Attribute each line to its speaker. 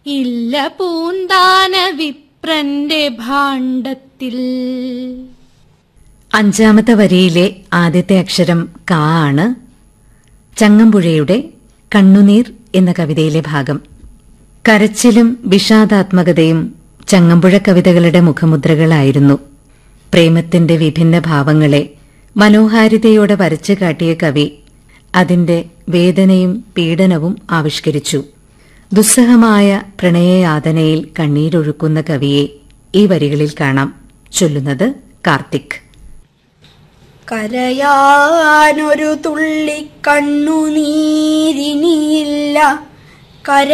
Speaker 1: ഇല്ല പൂന്താന വിപ്രന്റെ ഭാണ്ഡത്തിൽ
Speaker 2: അഞ്ചാമത്തെ വരിയിലെ ആദ്യത്തെ അക്ഷരം കാ ആണ് ചങ്ങമ്പുഴയുടെ കണ്ണുനീർ എന്ന കവിതയിലെ ഭാഗം കരച്ചിലും വിഷാദാത്മകതയും ചങ്ങമ്പുഴ കവിതകളുടെ മുഖമുദ്രകളായിരുന്നു പ്രേമത്തിന്റെ വിഭിന്ന ഭാവങ്ങളെ മനോഹാരിതയോടെ വരച്ചു കാട്ടിയ കവി അതിന്റെ വേദനയും പീഡനവും ആവിഷ്കരിച്ചു ദുസ്സഹമായ പ്രണയയാതനയിൽ കണ്ണീരൊഴുക്കുന്ന കവിയെ ഈ വരികളിൽ കാണാം ചൊല്ലുന്നത് കാർത്തിക്
Speaker 3: കരയാനൊരു തുള്ളി കണ്ണുനീരിനിയില്ല കര